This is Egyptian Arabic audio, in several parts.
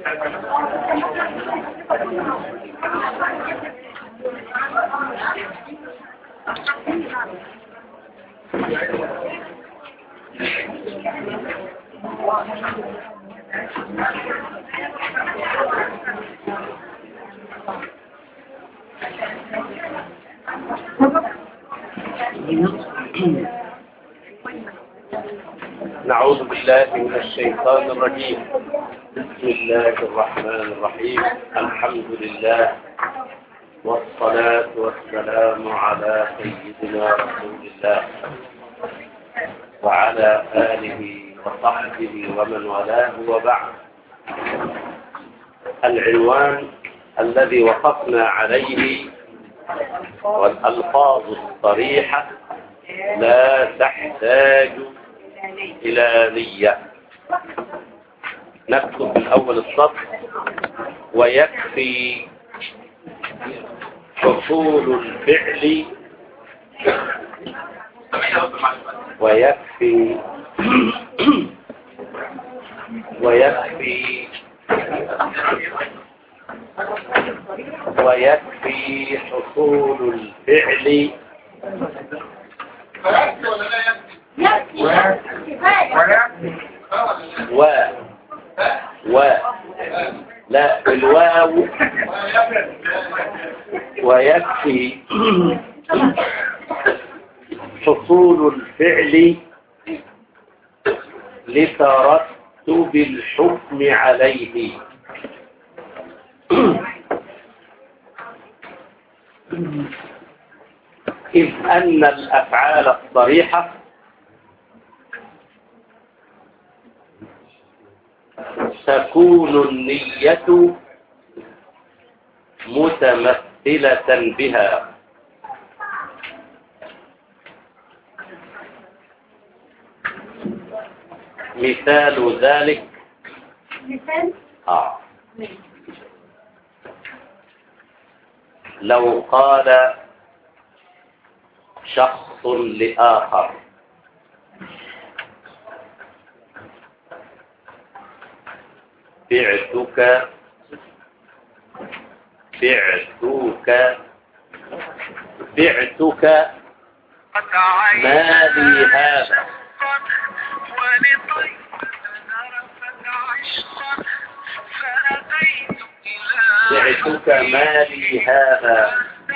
نعوذ بالله من الشيطان الرجيم بسم الله الرحمن الرحيم الحمد لله والصلاة والسلام على سيدنا رسول الله وعلى آله وصحبه ومن والاه وبعد العنوان الذي وقفنا عليه والألفاظ الصريحة لا تحتاج إلى نية نكتب من أول السطر ويكفي حصول الفعل ويكفي ويكفي ويكفي حصول الفعل و و لا الواو ويكفي حصول الفعل لترتب الحكم عليه إذ أن الأفعال الصريحة تكون النية متمثلة بها مثال ذلك مثال آه. لو قال شخص لآخر بعتك بعتك بعتك ما لي هذا بعتك ما لي هذا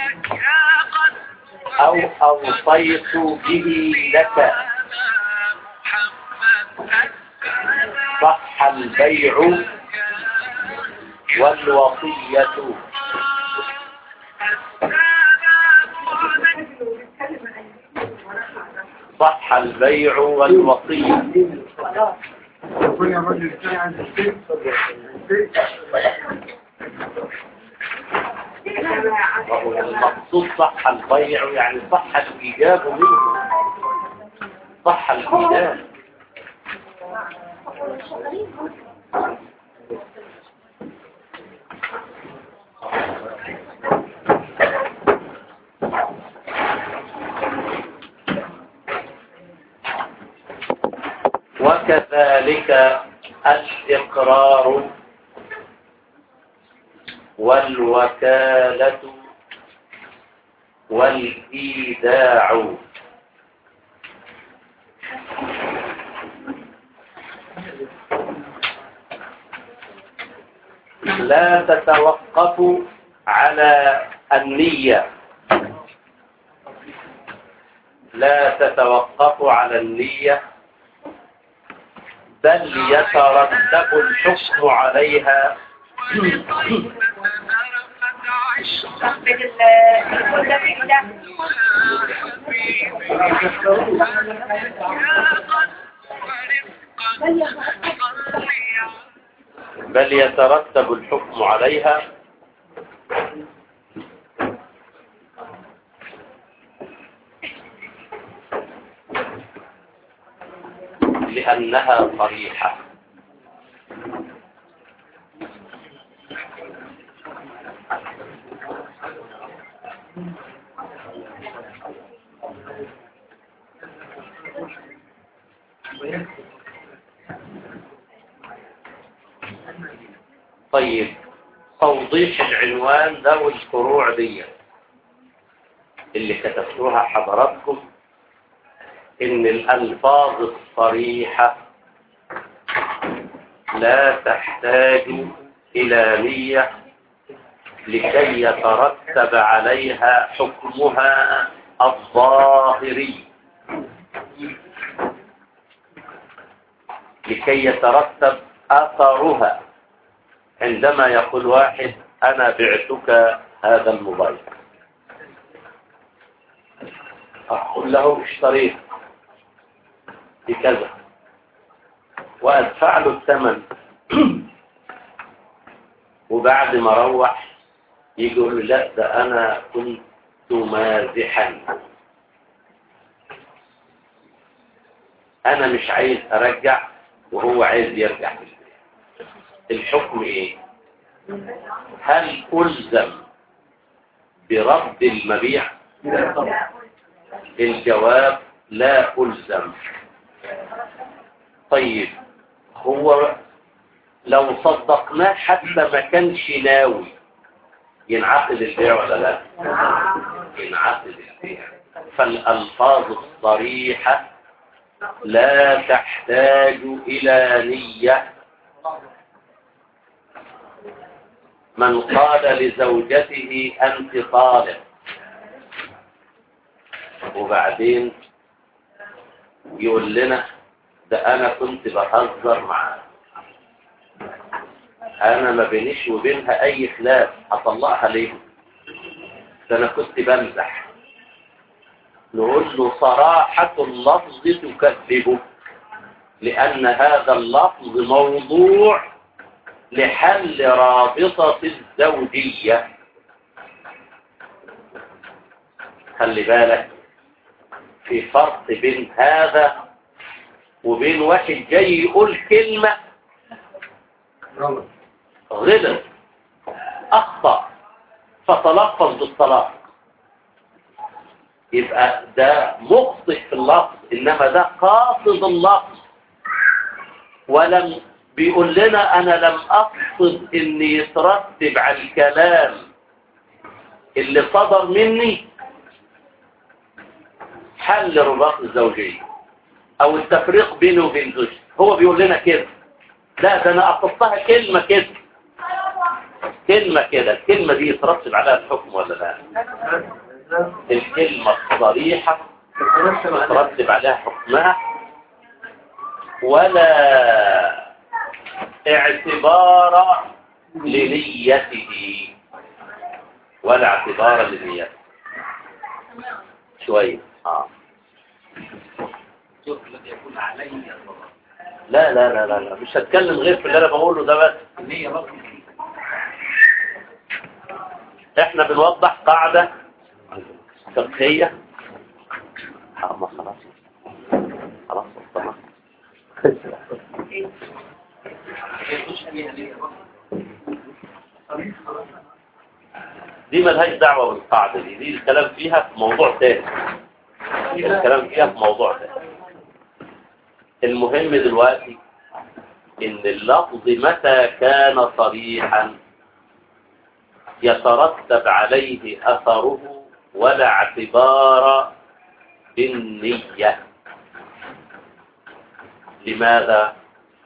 أو أوصيت به لك صح البيع والوصية صح البيع والوصية وهو المقصود صح البيع يعني صح الإيجاب منه صح الإيجاب وكذلك الإقرار والوكالة والإيداع لا تتوقف على النية لا تتوقف على النية بل يترتب الحكم عليها بل يترتب الحكم عليها لأنها صريحة طيب توضيح العنوان ده والفروع دي اللي كتبتوها حضراتكم ان الالفاظ الصريحة لا تحتاج الى نية لكي يترتب عليها حكمها الظاهري لكي يترتب اثرها عندما يقول واحد انا بعتك هذا الموبايل اقول له اشتريت بكذا وادفع له الثمن وبعد ما روح يقول له لا ده انا كنت مازحا انا مش عايز ارجع وهو عايز يرجع الحكم ايه هل الزم برد المبيع الجواب لا الزم طيب هو لو صدقناه حتى ما كانش ناوي ينعقد البيع ولا لا ينعقد البيع فالألفاظ الصريحة لا تحتاج إلى نية من قال لزوجته أنت طالق وبعدين يقول لنا ده أنا كنت بهزر معاه أنا ما بينيش وبينها أي خلاف هطلقها ليه ده أنا كنت بمزح نقول له صراحة اللفظ تكذبه لأن هذا اللفظ موضوع لحل رابطة الزوجية خلي بالك في فرق بين هذا وبين واحد جاي يقول كلمة غلط أخطأ فتلفظ بالطلاق يبقى ده مخطئ في اللفظ إنما ده قاصد اللفظ ولم بيقول لنا أنا لم أقصد إن يترتب على الكلام اللي صدر مني حل رباط الزوجية أو التفريق بينه وبين زوجته هو بيقول لنا كده لا ده أنا أقصدها كلمة كده كلمة كده الكلمة دي يترتب عليها الحكم ولا لا الكلمة الصريحة يترتب عليها حكمها ولا اعتبار لنيته ولا اعتبار لنيته شوية آه. لا لا لا لا لا مش هتكلم غير في اللي انا بقوله ده بس احنا بنوضح قاعدة فقهية خلاص خلاص خلاص خلاص دي ملهاش دعوة بالقاعدة دي دي الكلام فيها في موضوع تاني الكلام فيها في موضوع تاني المهم دلوقتي ان اللفظ متى كان صريحا يترتب عليه اثره ولا اعتبار بالنية لماذا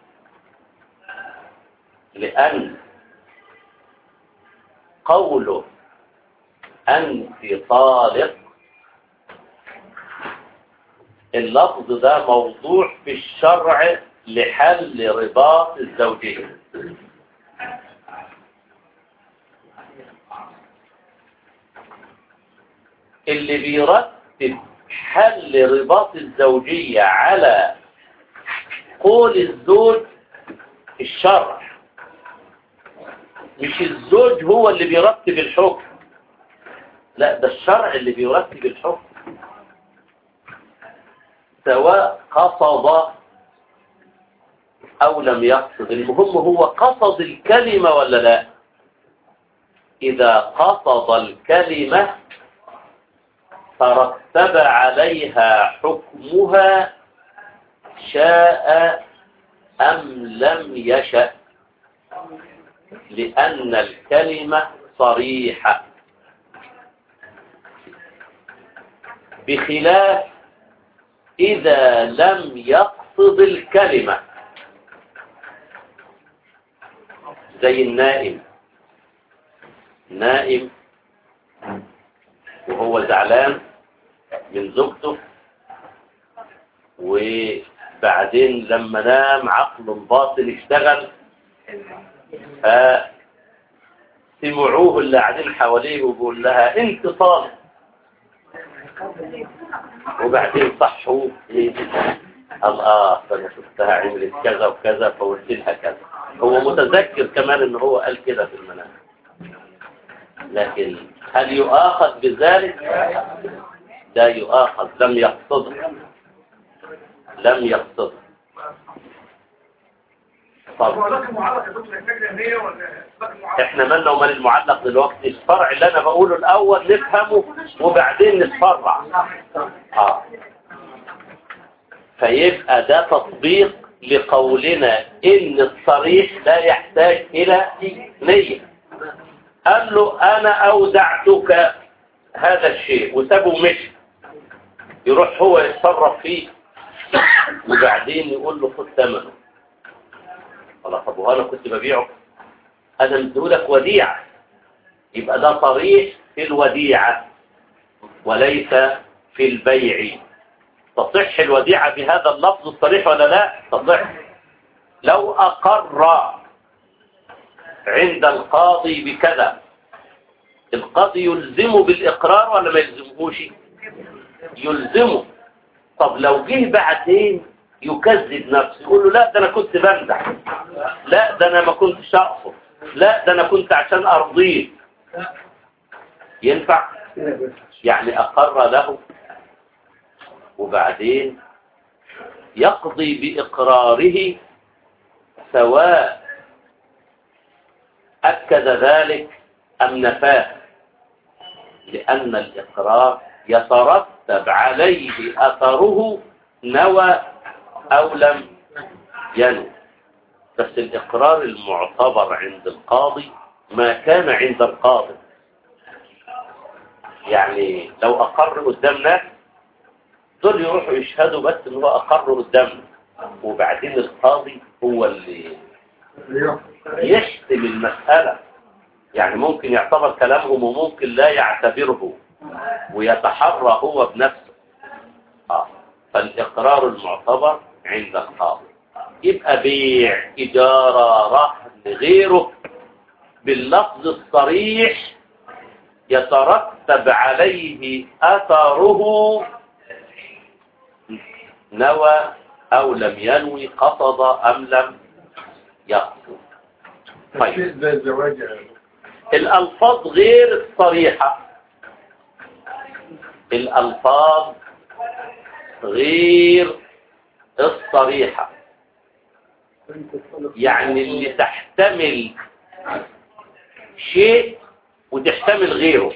لأن قوله أنت طالق اللفظ ده موضوع في الشرع لحل رباط الزوجية اللي بيرتب حل رباط الزوجية على قول الزوج الشرع مش الزوج هو اللي بيرتب الحكم لا ده الشرع اللي بيرتب الحكم سواء قصد أو لم يقصد المهم هو قصد الكلمة ولا لا إذا قصد الكلمة ترتب عليها حكمها شاء أم لم يشأ لأن الكلمة صريحة بخلاف إذا لم يقصد الكلمة زي النائم نائم وهو زعلان من زوجته وبعدين لما نام عقله الباطن اشتغل فسمعوه اللي قاعدين حواليه وبيقول لها انت طالب وبعدين صحوا ايه قال اه فانا شفتها عملت كذا وكذا فقلت لها كذا هو متذكر كمان ان هو قال كده في المنام لكن هل يؤاخذ بذلك لا يؤاخذ لم يقصده لم يقصده طب هو لكن معلق يا دكتور يحتاج لأهمية ولا لكن معلق؟ احنا مالنا ومال المعلق دلوقتي الفرع اللي انا بقوله الاول نفهمه وبعدين نتفرع اه فيبقى ده تطبيق لقولنا ان الصريح لا يحتاج الى نية قال له انا اودعتك هذا الشيء وسابه مشي يروح هو يتصرف فيه وبعدين يقول له خد ثمنه خلاص طب وانا كنت ببيعه انا مديهولك وديعة يبقى ده صريح في الوديعة وليس في البيع تصح الوديعة بهذا اللفظ الصريح ولا لا تصح لو أقر عند القاضي بكذا القاضي يلزمه بالإقرار ولا ما يلزمهوش يلزمه طب لو جه بعدين يكذب نفسه يقول له لا ده أنا كنت بمدح لا ده أنا ما كنتش أقصد لا ده أنا كنت عشان أرضيه ينفع يعني أقر له وبعدين يقضي بإقراره سواء أكد ذلك أم نفاه لأن الإقرار يترتب عليه أثره نوى أو لم ينو بس الإقرار المعتبر عند القاضي ما كان عند القاضي يعني لو أقر قدام ناس دول يروحوا يشهدوا بس ان هو أقر قدامنا وبعدين القاضي هو اللي يحسم المسألة يعني ممكن يعتبر كلامهم وممكن لا يعتبره ويتحرى هو بنفسه آه. فالإقرار المعتبر عند القاضي يبقى بيع إجارة رهن غيره باللفظ الصريح يترتب عليه أثره نوى أو لم ينوي قصد أم لم يقصد طيب زي الزواج الألفاظ غير الصريحة الألفاظ غير الصريحة يعني اللي تحتمل شيء وتحتمل غيره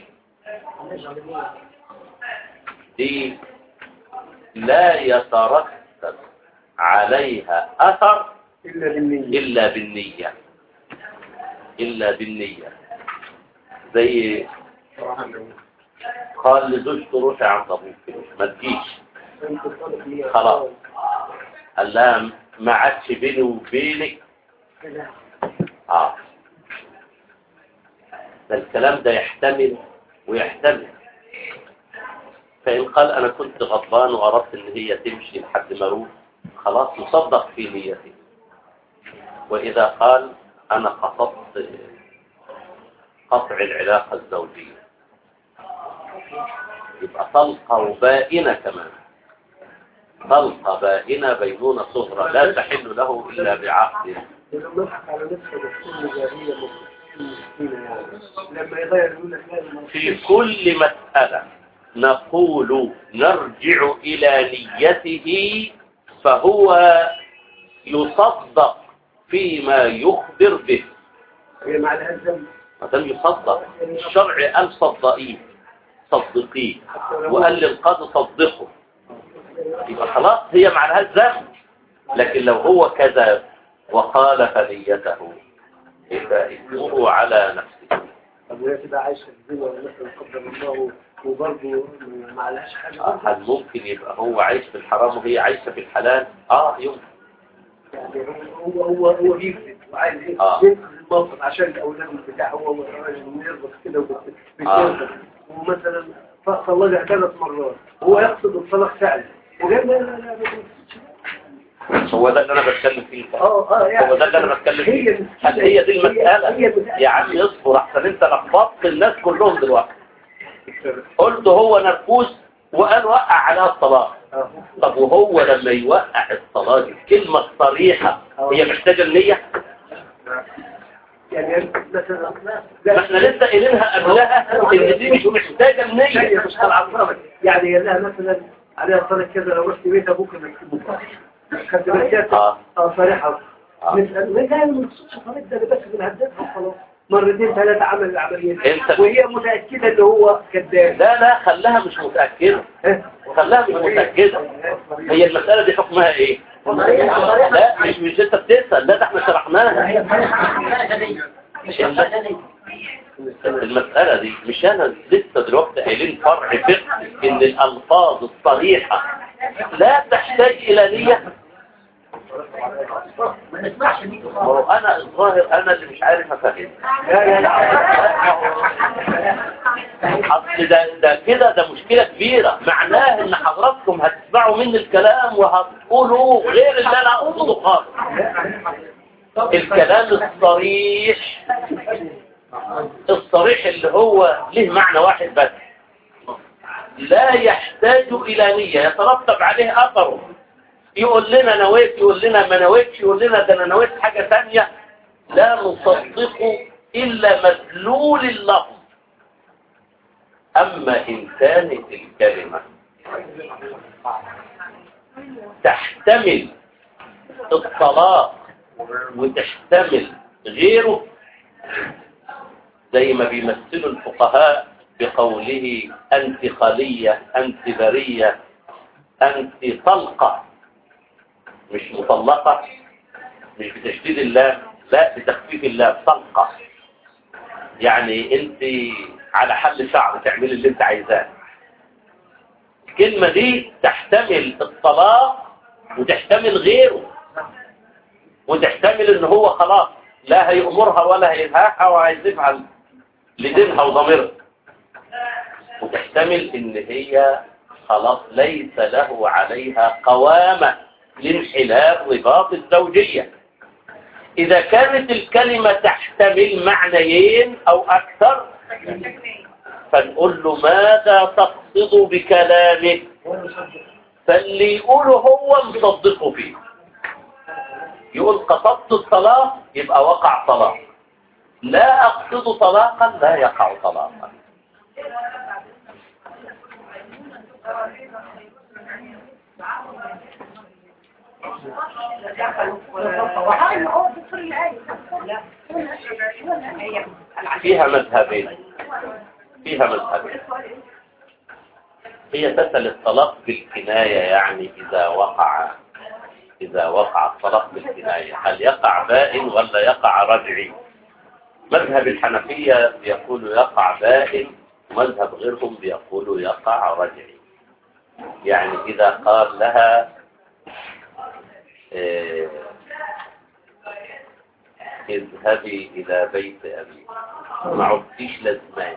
دي لا يترتب عليها أثر إلا بالنية إلا بالنية إلا بالنية زي صراحة لو قال لزوجته روحي عند أبوك ما تجيش خلاص قال لها ما عادش بيني وبينك اه ده الكلام ده يحتمل ويحتمل فإن قال أنا كنت غضبان وأردت إن هي تمشي لحد ما أروح خلاص يصدق في نيته وإذا قال أنا قصدت قطع العلاقة الزوجية يبقى طلقة بائنة كمان طلقة بائنة بينونة صغرى لا تحل له إلا بعقد لما يضحك على نفسه بتكون جاهية مسكينة يعني لما يغير يقول لك لازم في كل مسألة نقول نرجع إلى نيته فهو يصدق فيما يخبر به هي مع الهزم ما دام يصدق الشرع قال صدقيه صدقيه وقال للقاضي صدقه يبقى خلاص هي مع الهزم لكن لو هو كذب وخالف نيته يبقى اسمه على نفسه طب وهي تبقى عايشه في الزنا ولا مثلا قدر الله وبرضه ما عليهاش حاجه آه، هل ممكن يبقى هو عايش في الحرام وهي عايشة في الحلال اه يمكن يعني هو هو هو بيكذب وعايز ايه آه. ينقذ الموقف عشان الاولاد بتاعه هو راجل يربط كده وبت- آه. بيتوضا ومثلا صلى ثلاث مرات هو يقصد الصلاه فعلا وغير لا لا لا ما بيقصدش. هو ده اللي انا بتكلم فيه اه اه يعني هو ده اللي انا بتكلم هي فيه هل هي دي المسألة هي المسألة. يا عم اصبر احسن انت لخبطت الناس كلهم دلوقتي قلت هو نرفوس وقال وقع عليها الصلاة آه. طب وهو لما يوقع الصلاة دي الكلمة الصريحة هي محتاجة النية يعني مثلا ما احنا لسه قايلينها قبلها ان دي مش محتاجة هي النية مش طالعه الصلاه يعني قال لها مثلا عليها صلاه كذا لو رحت بيت ابوك مكتوب خدت بالك اه اه صريحه آه. نسال ما كان ما نقصدش صلاه ده أنا بس بنهددها وخلاص مرتين ثلاثه عمل العمليه دي. انت- وهي متاكده ان هو كذاب لا لا خلاها مش متأكدة خلاها مش متأكدة هي المسألة دي حكمها ايه لا مش مش انت بتسأل لا ده احنا شرحناها المسألة دي مش انا لسه دلوقتي قايلين فرع فقهي ان الالفاظ الصريحة لا تحتاج الى نية ما هو انا الظاهر انا اللي مش عارف افهم لا لا لا اصل ده ده كده ده مشكلة كبيرة معناه ان حضراتكم هتسمعوا مني الكلام وهتقولوا غير اللي انا اقصده خالص الكلام الصريح الصريح اللي هو له معنى واحد بس لا يحتاج إلى نية يترتب عليه أثره يقول لنا نويت يقول لنا ما نويتش يقول لنا ده أنا نويت حاجة ثانية لا نصدق إلا مدلول اللفظ أما إن كانت الكلمة تحتمل الطلاق وتحتمل غيره زي ما بيمثلوا الفقهاء بقوله أنت خلية أنت برية أنت طلقة مش مطلقة مش بتشديد الله لا بتخفيف الله طلقة يعني أنت على حل شعر تعملي اللي أنت عايزاه الكلمة دي تحتمل الطلاق وتحتمل غيره وتحتمل ان هو خلاص لا هيأمرها ولا هينهاها وهيسيبها لدينها وضميرها وتحتمل ان هي خلاص ليس له عليها قوامة لانحلال رباط الزوجية إذا كانت الكلمة تحتمل معنيين أو أكثر فنقول له ماذا تقصد بكلامك فاللي يقوله هو مصدقه فيه يقول قصدت الطلاق يبقى وقع طلاق لا أقصد طلاقا لا يقع طلاقا فيها مذهبين فيها مذهبين هي تسأل الطلاق بالكناية يعني إذا وقع إذا وقع الطلاق بالكناية هل يقع بائن ولا يقع رجعي مذهب الحنفية بيقول يقع بائن ومذهب غيرهم بيقول يقع رجعي يعني إذا قال لها إيه، اذهبي إلى بيت أبي ما عدتيش لازماني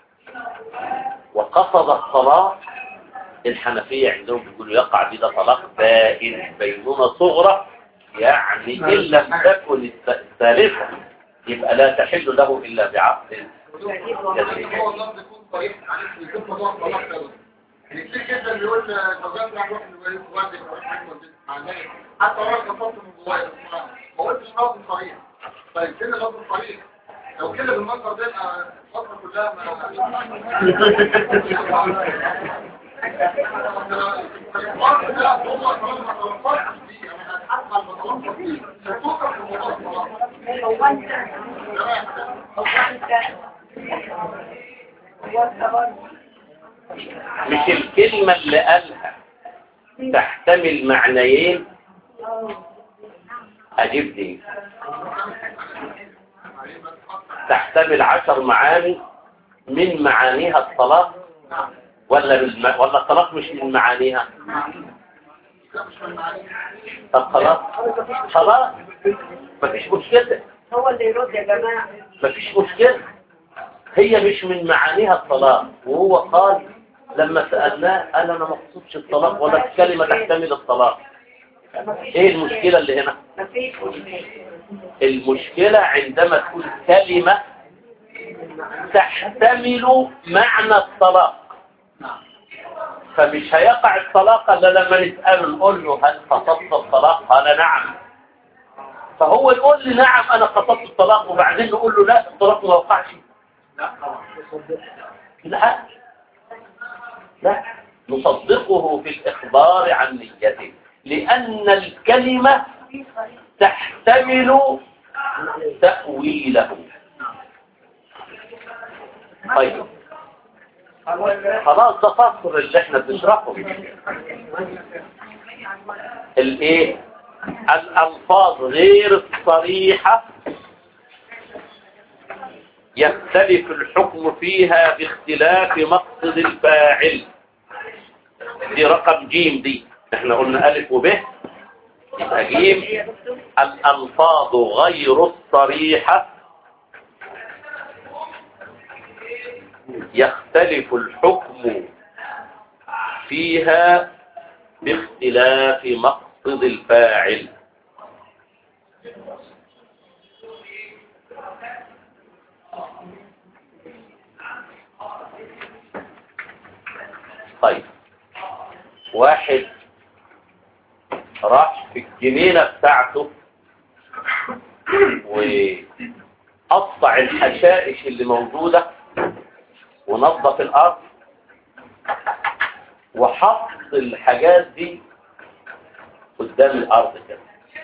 وقصد الطلاق الحنفية عندهم بيقولوا يقع بده طلاق بائن بينونة صغرى يعني إن لم تكن الث- الثالثة يبقى لا تحل له إلا بعقد جديد. هو اللفظ يكون صريح معلش يكون موضوع الطلاق دوت يعني كتير جدا بيقول زوجات راح يروح لوالدك او حاجه والدتك مع ذلك حتى لو انا كفرت من جوايا بس ما ما قلتش لفظ صريح طيب فين اللفظ الصريح؟ لو كده بالمنظر ده يبقى الفتره كلها مش الكلمة اللي قالها تحتمل معنيين أجيب دي تحتمل عشر معاني من معانيها الطلاق ولا بالم... ولا الطلاق مش من معانيها طب خلاص خلاص مفيش مشكلة هو اللي يرد يا جماعة مفيش مشكلة هي مش من معانيها الطلاق وهو قال لما سألناه قال أنا ما اقصدش الطلاق ولا الكلمة تحتمل الطلاق ايه المشكلة اللي هنا مفيش مشكلة المشكلة عندما تكون كلمة تحتمل معنى الطلاق فمش هيقع الطلاق الا لما نسأله نقول له هل قصدت الطلاق قال نعم فهو يقول لي نعم انا قصدت الطلاق وبعدين نقول له لا الطلاق ما وقعش لا لا نصدقه في الإخبار عن نيته لأن الكلمة تحتمل تأويله طيب خلاص ده فصل اللي احنا بنشرحه الايه الالفاظ غير الصريحة يختلف الحكم فيها باختلاف مقصد الفاعل دي رقم جيم دي احنا قلنا ألف وب يبقى جيم الألفاظ غير الصريحة يختلف الحكم فيها باختلاف مقصد الفاعل طيب واحد راح في الجنينة بتاعته وقطع الحشائش اللي موجودة ونظف الأرض وحط الحاجات دي قدام الأرض كده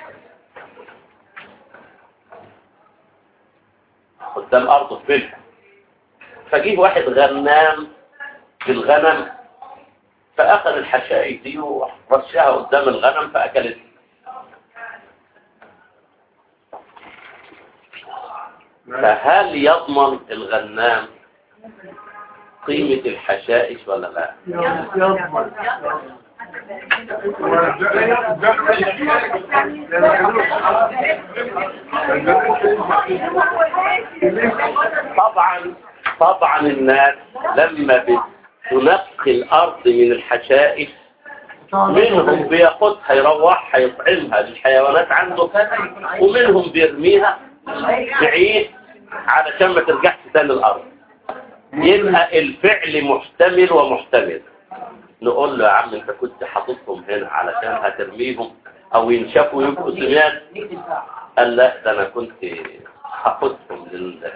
قدام أرضه في بيتها فجيه واحد غنام بالغنم فأخذ الحشائش دي ورشها قدام الغنم فأكلت فهل يضمن الغنام قيمة الحشائش ولا لا طبعا طبعا الناس لما بتنقي الأرض من الحشائش منهم بياخدها يروحها يطعمها للحيوانات عنده ومنهم بيرميها بعيد علشان ما ترجعش تاني الأرض يبقى الفعل محتمل ومحتمل نقول له يا عم انت كنت حاططهم هنا علشان هترميهم او ينشفوا يبقوا سميان قال لا ده انا كنت حاططهم لل...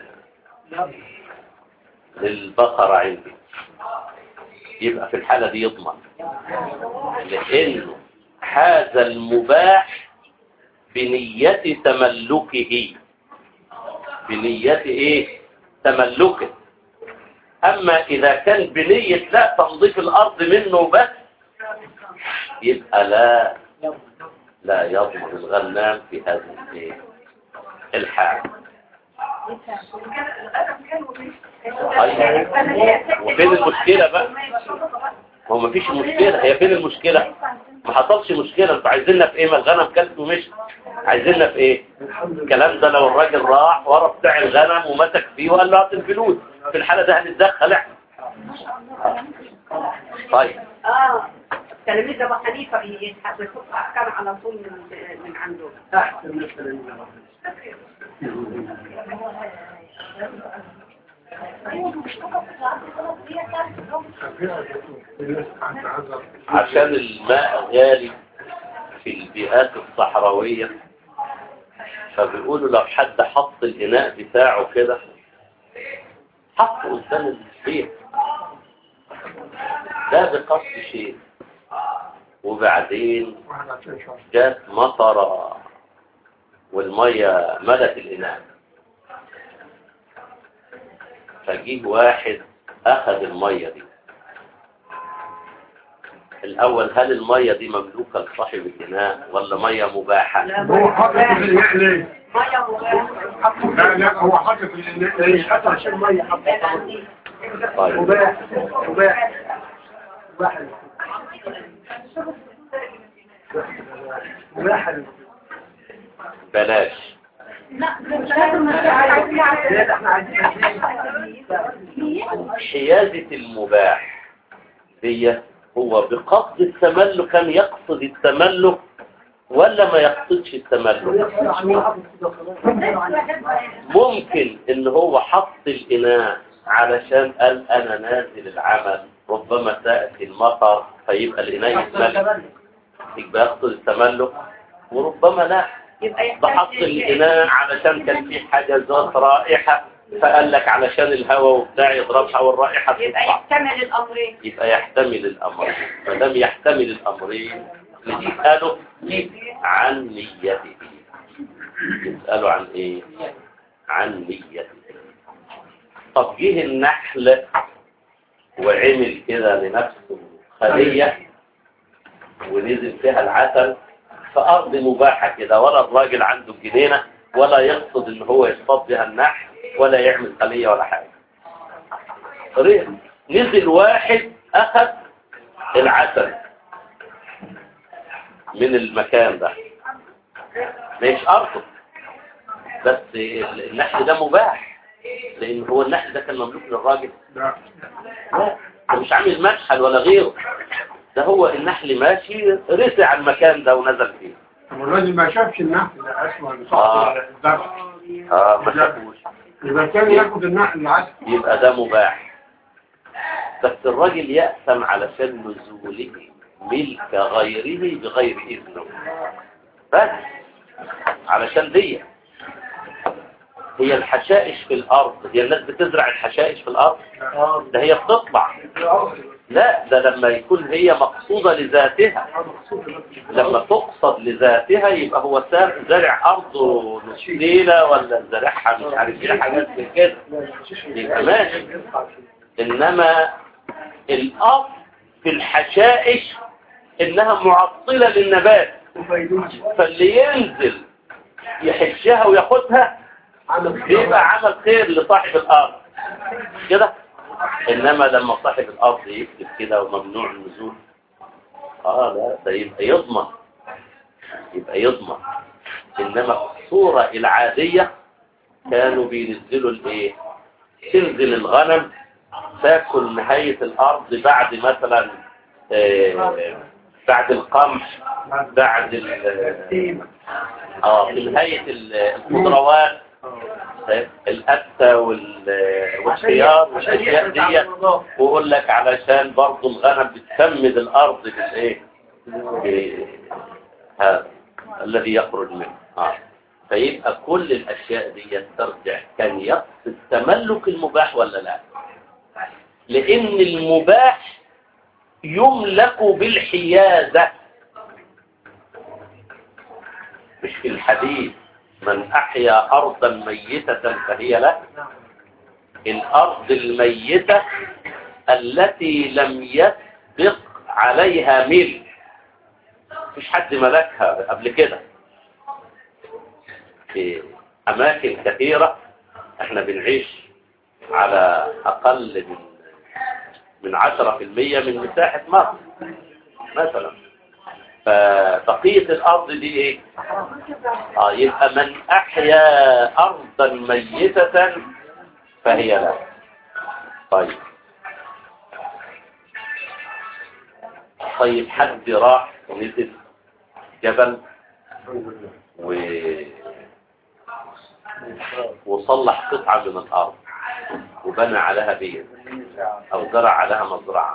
للبقرة عندي يبقى في الحالة دي يضمن لانه هذا المباح بنية تملكه بنية ايه تملكه اما اذا كان بنية لا تنظيف الارض منه بس يبقى لا لا يضمن الغنام في هذه الايه الحال وفين المشكلة بقى هو ما فيش مشكلة هي فين المشكلة ما حصلش مشكلة انتوا عايزيننا في ايه ما الغنم كلت ومشي عايزيننا في ايه الكلام ده لو الراجل راح ورا بتاع الغنم ومسك فيه وقال له هات الفلوس في الحالة ده هنتدخل احنا طيب اه تلاميذ ابو حنيفه بيحب يحط احكام على طول من من عنده أحسن من التلاميذ عشان الماء غالي في البيئات الصحراوية فبيقولوا لو حد حط الإناء بتاعه كده حطه قدام البيت ده بقصد شيء وبعدين جات مطرة والمية ملت الإناء فجيه واحد أخذ المية دي الأول هل المية دي مملوكة لصاحب الإناء ولا مية مباحة هو حاطط في الإناء ليه؟ ميه مباح لا لا هو حاطط في الإناء ليه؟ حتى عشان مية حاطط طيب مباح مباح مباح مباح بلاش لا احنا عايزين حيازة المباح دي هو بقصد التملك كان يقصد التملك ولا ما يقصدش التملك ممكن ان هو حط الاناء علشان قال انا نازل العمل ربما تأتي المطر فيبقى الاناء يتملك يبقى يقصد التملك وربما لا يبقى ده حط الاناء علشان كان في حاجة ذات رائحة فقال لك علشان الهواء وبتاع يضربها والرائحة يبقى تطلع يحتمل الامرين يبقى يحتمل الأمرين ما دام يحتمل الأمرين يسأله عن نيته يسأله عن إيه؟ عن نيته طب جه النحل وعمل كده لنفسه خلية ونزل فيها العسل في أرض مباحة كده ولا الراجل عنده الجنينة ولا يقصد إن هو يصطاد بها النحل ولا يعمل خلية ولا حاجة طريق نزل واحد أخذ العسل من المكان ده مش أرضه بس النحل ده مباح لأن هو النحل ده كان مملوك للراجل لا لا ده مش عامل مدخل ولا غيره ده هو النحل ماشي رسع المكان ده ونزل فيه طب الراجل ما شافش النحل ده اسمه اللي آه. صح الدرس اه ما شافوش يبقى كان ياخد النحل العسل يبقى ده مباح بس الراجل يأثم علشان نزوله ملك غيره بغير إذنه بس علشان دي هي الحشائش في الأرض هي الناس بتزرع الحشائش في الأرض ده هي بتطلع لا ده لما يكون هي مقصودة لذاتها لما تقصد لذاتها يبقى هو سا- زارع أرضه ليلة ولا زارعها مش عارف ايه حاجات زي كده يبقى ماشي إنما الأصل في الحشائش إنها معطلة للنبات فاللي ينزل يحشها وياخدها بيبقى عمل خير لصاحب الأرض كده إنما لما صاحب الأرض يكتب كده وممنوع النزول آه لا ده يبقى يضمن يبقى يضمن إنما في الصورة العادية كانوا بينزلوا الإيه تنزل الغنم تاكل نهاية الأرض بعد مثلا آه، بعد القمح بعد ال- اه في نهاية ال- الخضروات الأتة وال- والخيار والأشياء دي ويقول لك علشان برضو الغنم بتسمد الأرض بالإيه هذا الذي يخرج منه آه. فيبقى كل الأشياء دي ترجع كان يقصد تملك المباح ولا لا لأن المباح يملك بالحيازة مش في الحديث من أحيا أرضا ميتة فهي له الأرض الميتة التي لم يسبق عليها ملك مش حد ملكها قبل كده في أماكن كثيرة احنا بنعيش على أقل من من عشرة في المية من مساحة مصر مثلا فبقية الأرض دي إيه؟ آه يبقى من أحيا أرضا ميتة فهي له طيب طيب حد راح ونزل جبل و... وصلح قطعة من الأرض وبنى عليها بيت أو زرع عليها مزرعة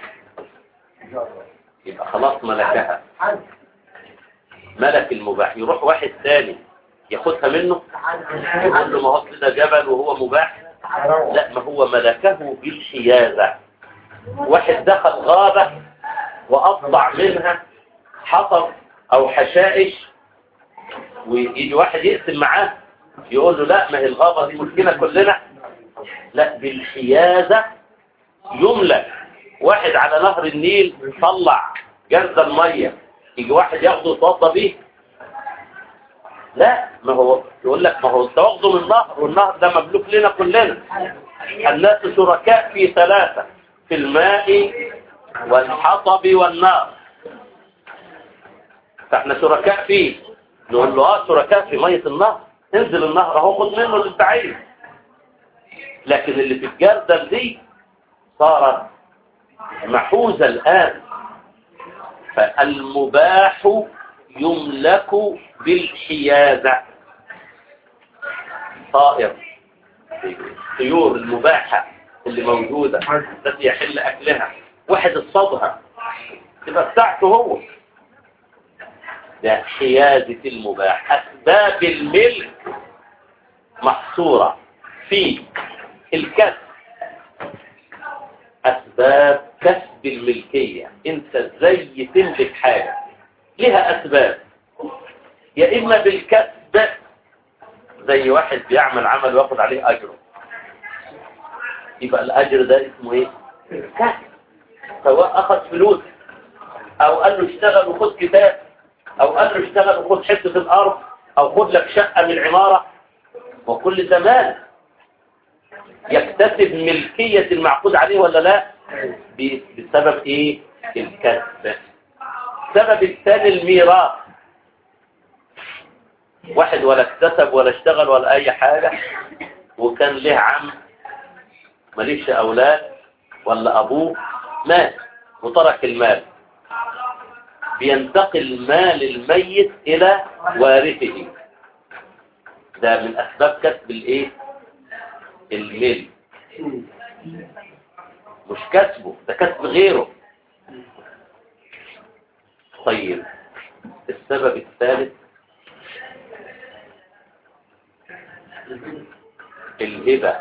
يبقى خلاص ملكها ملك المباح يروح واحد ثاني ياخدها منه يقول له ما هو ده جبل وهو مباح لا ما هو ملكه بالحيازة واحد دخل غابة وأطلع منها حطب أو حشائش ويجي واحد يقسم معاه يقول له لا ما هي الغابة دي ملكنا كلنا لا بالحيازة يملك واحد على نهر النيل طلع جرد المية يجي واحد ياخده يتوضى بيه لا ما هو يقول لك ما هو انت واخده من النهر والنهر ده مملوك لنا كلنا الناس شركاء في ثلاثة في الماء والحطب والنار فاحنا شركاء فيه نقول له اه شركاء في مية النهر انزل النهر اهو خد منه اللي انت عايزه لكن اللي في الجردل دي صارت محوزة الآن فالمباح يملك بالحيازة طائر الطيور المباحة اللي موجودة التي يحل أكلها واحد اصطادها تبقى بتاعته هو ده حيازة المباح أسباب الملك محصورة في الكسب أسباب كسب الملكية أنت ازاي تملك حاجة لها أسباب يا إما بالكسب زي واحد بيعمل عمل وياخد عليه أجره يبقى الأجر ده اسمه إيه؟ كسب سواء أخذ فلوس أو قال له اشتغل وخد كتاب أو قال له اشتغل وخد حتة الأرض أو خد لك شقة من العمارة وكل ده مال يكتسب ملكية المعقود عليه ولا لا ب- بسبب ايه الكسب السبب الثاني الميراث واحد ولا اكتسب ولا اشتغل ولا اي حاجة وكان له عم ماليش اولاد ولا ابوه مات وترك المال بينتقل مال الميت الى وارثه ده من اسباب كسب الايه المال مش كسبه ده كسب غيره طيب السبب الثالث الهبة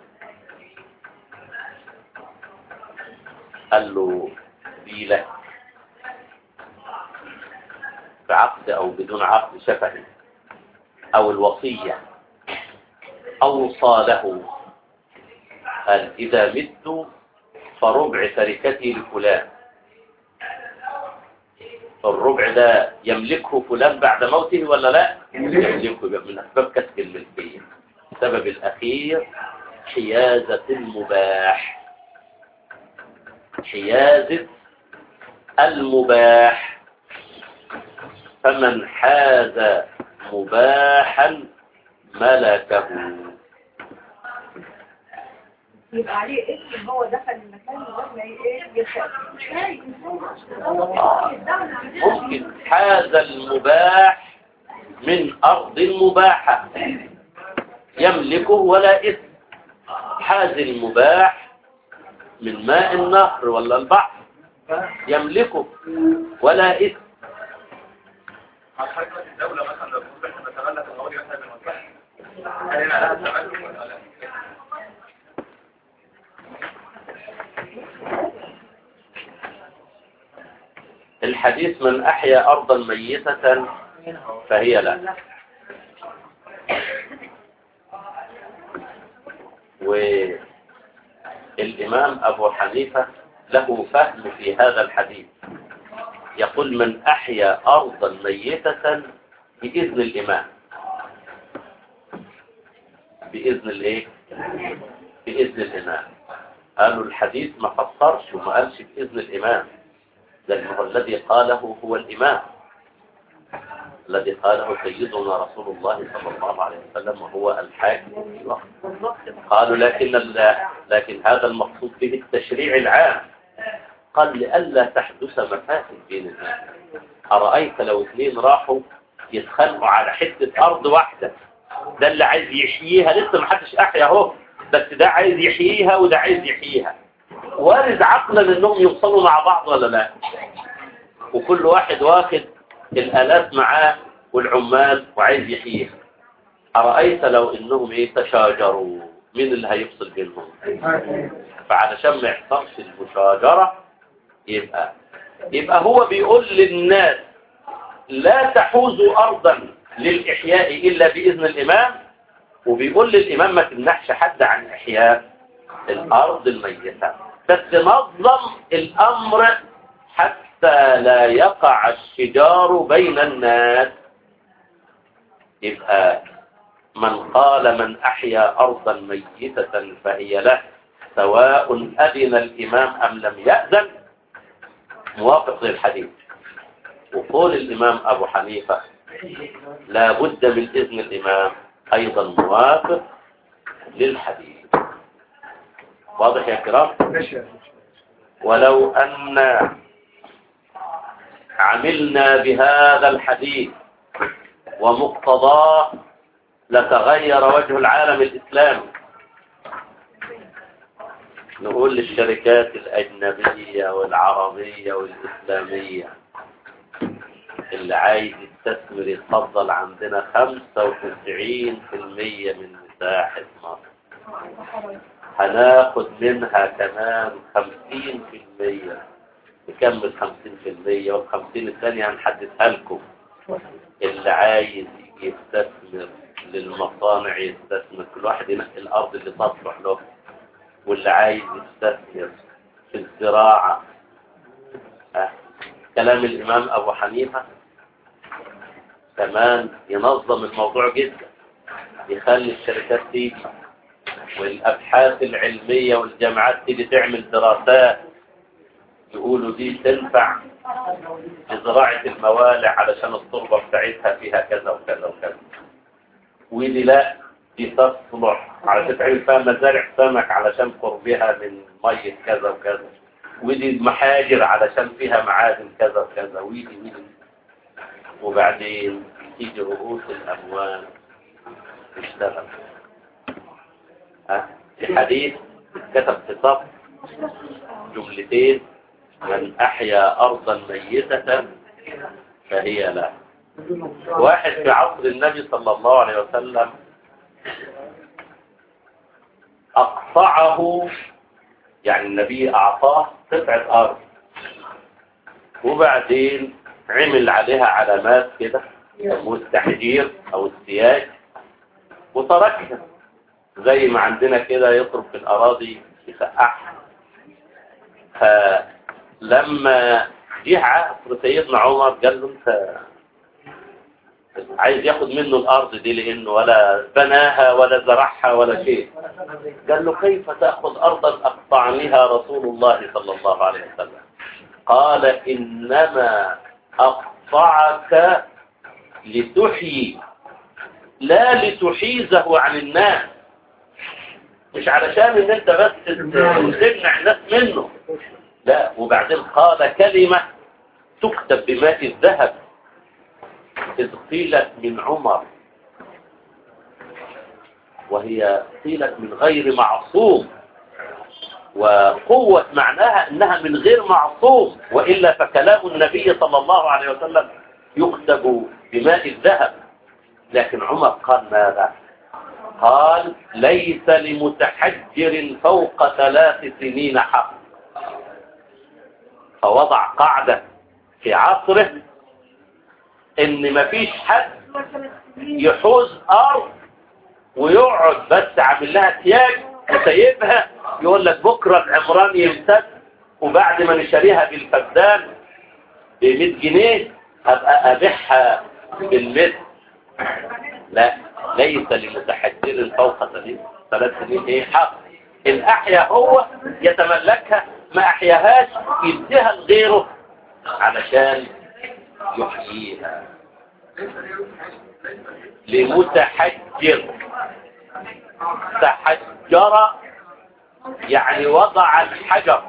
قال له دي لك بعقد او بدون عقد شفهي او الوصية اوصى له قال اذا مت فربع تركتي لفلان الربع ده يملكه فلان بعد موته ولا لا يملكه يبقى من اسباب كسب الملكيه السبب الاخير حيازه المباح حيازه المباح فمن حاز مباحا ملكه يبقى عليه اسم هو دخل المكان ولما ايه يرجع مش هاي ممكن حاز المباح من أرض مباحة يملكه ولا إثم حاز المباح من ماء النهر ولا البحر يملكه ولا إثم على حاجة الدولة مثلا لو كنت احنا نتملك الأولي مثلا من المصلحة هل على التملك ولا لا؟ الحديث من أحيا أرضا ميتة فهي لا والإمام أبو حنيفة له فهم في هذا الحديث يقول من أحيا أرضا ميتة بإذن الإمام بإذن الإيه؟ بإذن الإمام قالوا الحديث ما فسرش وما قالش بإذن الإمام لأنه الذي قاله هو الإمام الذي قاله سيدنا رسول الله صلى الله عليه وسلم وهو الحاكم في الوقت قالوا لكن ال- لكن هذا المقصود به التشريع العام قال لئلا تحدث مفاسد بين الناس أرأيت لو اثنين راحوا يتخانقوا على حتة أرض واحدة ده اللي عايز يحييها لسه ما حدش أحيا اهو بس ده عايز يحييها وده عايز يحييها وارد عقلا انهم يوصلوا مع بعض ولا لا وكل واحد واخد الآلات معاه والعمال وعايز يحييها أرأيت لو إنهم إيه تشاجروا مين اللي هيفصل بينهم فعلشان ما يحصلش المشاجرة يبقى يبقى هو بيقول للناس لا تحوزوا أرضا للإحياء إلا بإذن الإمام وبيقول للإمام ما تمنحش حد عن إحياء الأرض الميتة بس نظم الأمر حتى لا يقع الشجار بين الناس يبقى من قال من أحيا أرضا ميتة فهي له سواء أذن الإمام أم لم يأذن موافق للحديث وقول الإمام أبو حنيفة لا بد من إذن الإمام أيضا موافق للحديث واضح يا كرام ماشي ولو أن عملنا بهذا الحديث ومقتضاه لتغير وجه العالم الإسلامي نقول للشركات الأجنبية والعربية والإسلامية اللي عايز يستثمر يتفضل عندنا 95% من مساحة مصر هناخد منها كمان 50% نكمل 50% والخمسين الثانية هنحدثها لكم اللي عايز يستثمر للمصانع يستثمر كل واحد ينقي الأرض اللي تصلح له واللي عايز يستثمر في الزراعة أه. كلام الإمام أبو حنيفة كمان ينظم الموضوع جدا يخلي الشركات تيجي والأبحاث العلمية والجامعات تيجي تعمل دراسات يقولوا دي تنفع لزراعة الموالع علشان التربة بتاعتها فيها كذا وكذا وكذا ودي لا دي تصلح علشان تعمل فيها مزارع سمك علشان قربها من مية كذا وكذا ودي المحاجر علشان فيها معادن كذا وكذا ودي ودي وبعدين تيجي رؤوس الأموال تشتغل ها في حديث كتب في صف جملتين من أحيا أرضا ميتة فهي له واحد في عصر النبي صلى الله عليه وسلم أقطعه يعني النبي أعطاه قطعة أرض وبعدين عمل عليها علامات كده والتحجير أو السياج وتركها زي ما عندنا كده يطرب في الأراضي يسقعها فلما جه عصر سيدنا عمر قال له انت عايز ياخد منه الأرض دي لأنه ولا بناها ولا زرعها ولا شيء قال له كيف تأخذ أرضا أقطعنيها رسول الله صلى الله عليه وسلم قال إنما أقطعك لتحيي لا لتحيزه عن الناس مش علشان ان انت بس تمنع الناس منه لا وبعدين قال كلمة تكتب بماء الذهب إذ قيلت من عمر وهي قيلت من غير معصوم وقوة معناها انها من غير معصوم وإلا فكلام النبي صلى الله عليه وسلم يكتب بماء الذهب لكن عمر قال ماذا قال ليس لمتحجر فوق ثلاث سنين حق فوضع قاعدة في عصره ان مفيش حد يحوز ارض ويقعد بس عامل لها سياج وسايبها يقول لك بكرة العمران يمتد وبعد ما نشتريها بالفدان ب 100 جنيه ابقى ابيعها بالمثل لا ليس لمتحجر فوق ثلاث سنين ايه حق ان احيا هو يتملكها ما احياهاش يديها لغيره علشان يحييها لمتحجر تحجر يعني وضع الحجر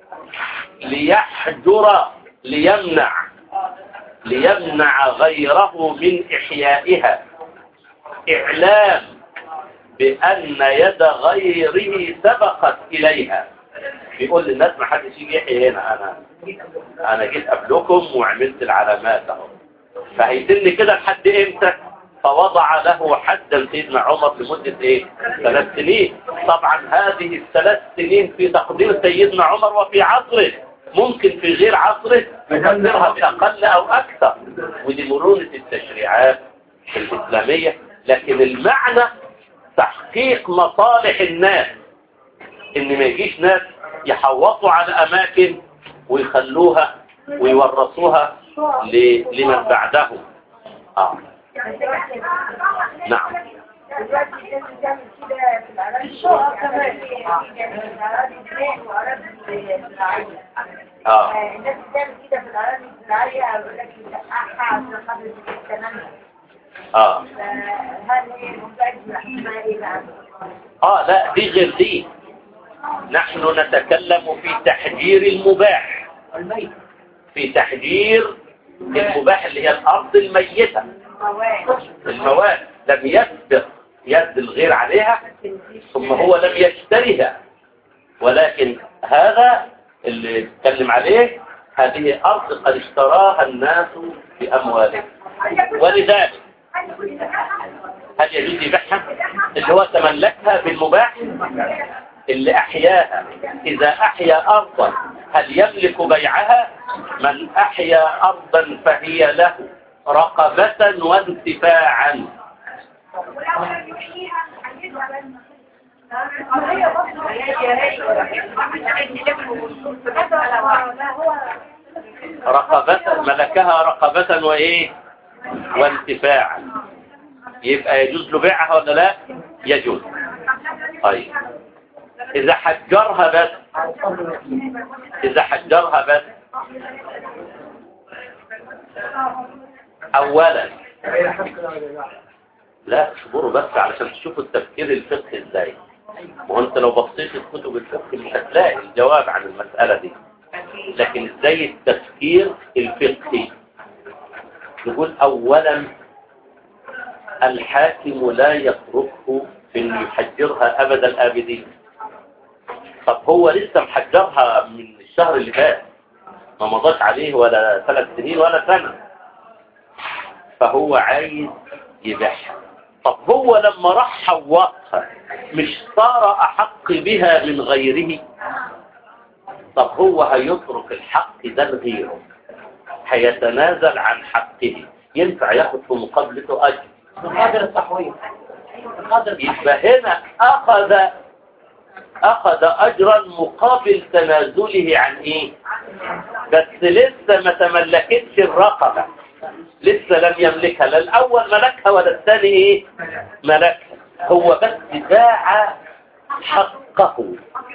ليحجر ليمنع ليمنع غيره من إحيائها إعلام بأن يد غيره سبقت إليها بيقول للناس ما حدش يجي يحيي هنا أنا أنا جيت قبلكم وعملت العلامات اهو فهيتم كده لحد إمتى فوضع له حدا سيدنا عمر لمدة ايه ثلاث سنين طبعا هذه الثلاث سنين في تقدير سيدنا عمر وفي عصره ممكن في غير عصره يقدرها بأقل أو أكثر ودي مرونة التشريعات الإسلامية لكن المعنى تحقيق مصالح الناس ان ما يجيش ناس يحوطوا على أماكن ويخلوها ويورثوها ل- لمن بعدهم آه. نعم دلوقتي الناس بتعمل كده في الأراضي الشقق كمان في الأراضي الزراعية وأراضي الزراعية آه. آه، الناس بتعمل كده في الأراضي الزراعية يقول لك يسقعها عشان خاطر الثمانية آه. فهل هي مبادئ اسمها إيه بقى؟ آه لا دي غير دي نحن نتكلم في تحجير المباح في تحجير المباح اللي هي الأرض الميتة المواد لم يسبق يد الغير عليها ثم هو لم يشتريها ولكن هذا اللي اتكلم عليه هذه أرض قد اشتراها الناس بأموالهم ولذلك هل يجوز يبيعها اللي هو تملكها بالمباح اللي أحياها إذا أحيا أرضا هل يملك بيعها من أحيا أرضا فهي له رقبة وانتفاعا رقبة ملكها رقبة وإيه وانتفاعا يبقى يجوز له بيعها ولا لا يجوز طيب إذا حجرها بس إذا حجرها بس أولا لا اصبروا بس علشان تشوفوا التفكير الفقهي ازاي ما هو انت لو بصيت في كتب الفقه مش هتلاقي الجواب عن المسألة دي لكن ازاي التفكير الفقهي نقول اولا الحاكم لا يتركه في انه يحجرها ابد الابدين طب هو لسه محجرها من الشهر اللي فات ما مضاش عليه ولا ثلاث سنين ولا سنة فهو عايز يبيعها طب هو لما راح حوطها مش صار أحق بها من غيره طب هو هيترك الحق ده لغيره هيتنازل عن حقه ينفع ياخد في مقابلته أجر بقدر التحويل بقدر يبقى هنا أخذ أخذ أجرا مقابل تنازله عن إيه بس لسه ما تملكتش الرقبة لسه لم يملكها لا الأول ملكها ولا الثاني إيه ملكها هو بس باع حقه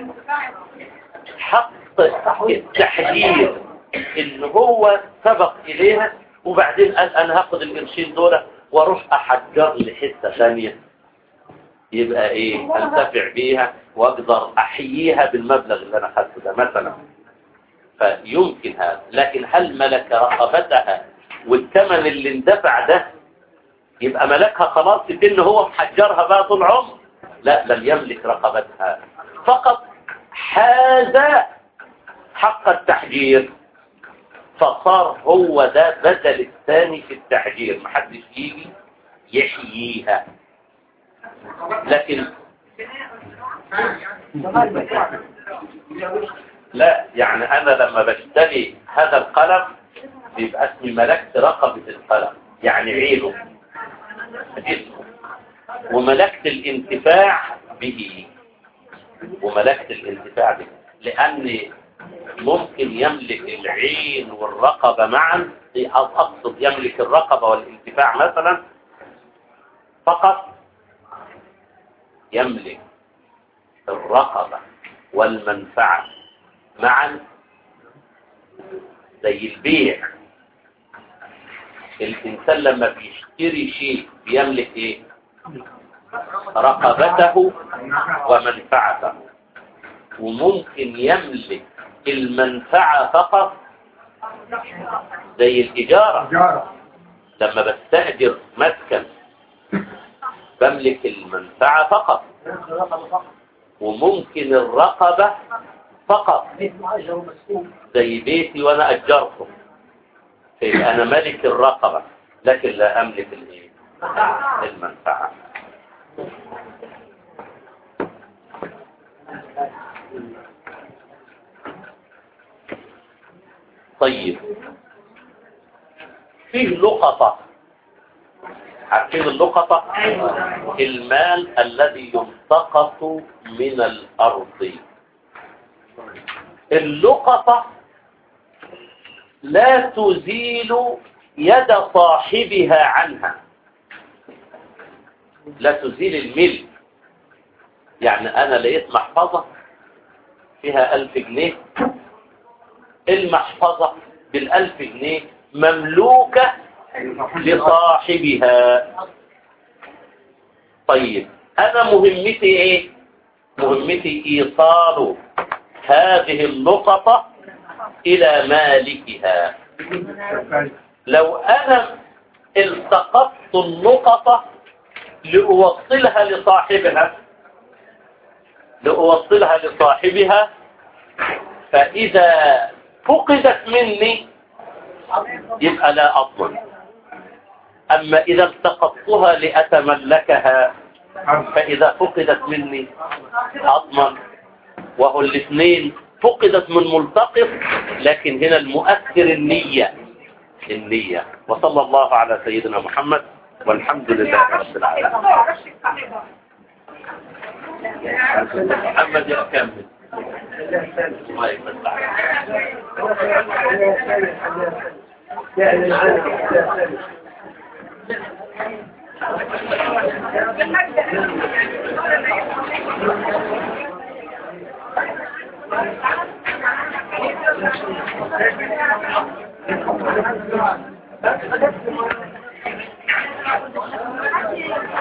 حق التحجير إن هو سبق إليها وبعدين قال أنا هاخد القرشين دول واروح أحجر لحتة ثانية يبقى ايه انتفع بيها واقدر احييها بالمبلغ اللي انا خدته ده مثلا فيمكن هذا لكن هل ملك رقبتها والثمن اللي اندفع ده يبقى ملكها خلاص ان هو محجرها بقى طول عمر لا لم يملك رقبتها فقط حاز حق التحجير فصار هو ده بدل الثاني في التحجير محدش يجي يحييها لكن لا يعني أنا لما بشتري هذا القلم بيبقى اسمي ملكت رقبة القلم يعني عينه جسمه وملكت الانتفاع به وملكت الانتفاع به لأن ممكن يملك العين والرقبة معا أو أقصد يملك الرقبة والانتفاع مثلا فقط يملك الرقبة والمنفعة معا زي البيع الإنسان لما بيشتري شيء بيملك إيه رقبته ومنفعته وممكن يملك المنفعة فقط زي الإجارة لما بستأجر مسكن بملك المنفعة فقط وممكن الرقبة فقط زي بيتي وانا اجرته فيبقى انا ملك الرقبة لكن لا املك الايه المنفعة طيب فيه لقطة عارفين اللقطة المال الذي يلتقط من الأرض اللقطة لا تزيل يد صاحبها عنها لا تزيل الملك يعني أنا لقيت محفظة فيها ألف جنيه المحفظة بالألف جنيه مملوكة لصاحبها طيب أنا مهمتي إيه مهمتي إيصال هذه اللقطة إلى مالكها لو أنا التقطت اللقطة لأوصلها لصاحبها لأوصلها لصاحبها فإذا فقدت مني يبقى لا أضمن أما إذا التقطتها لأتملكها فإذا فقدت مني أضمن وهو الاثنين فقدت من ملتقط لكن هنا المؤثر النية النية وصلى الله على سيدنا محمد والحمد لله رب العالمين محمد يكمل الله يفتح يعني معانا Thank you.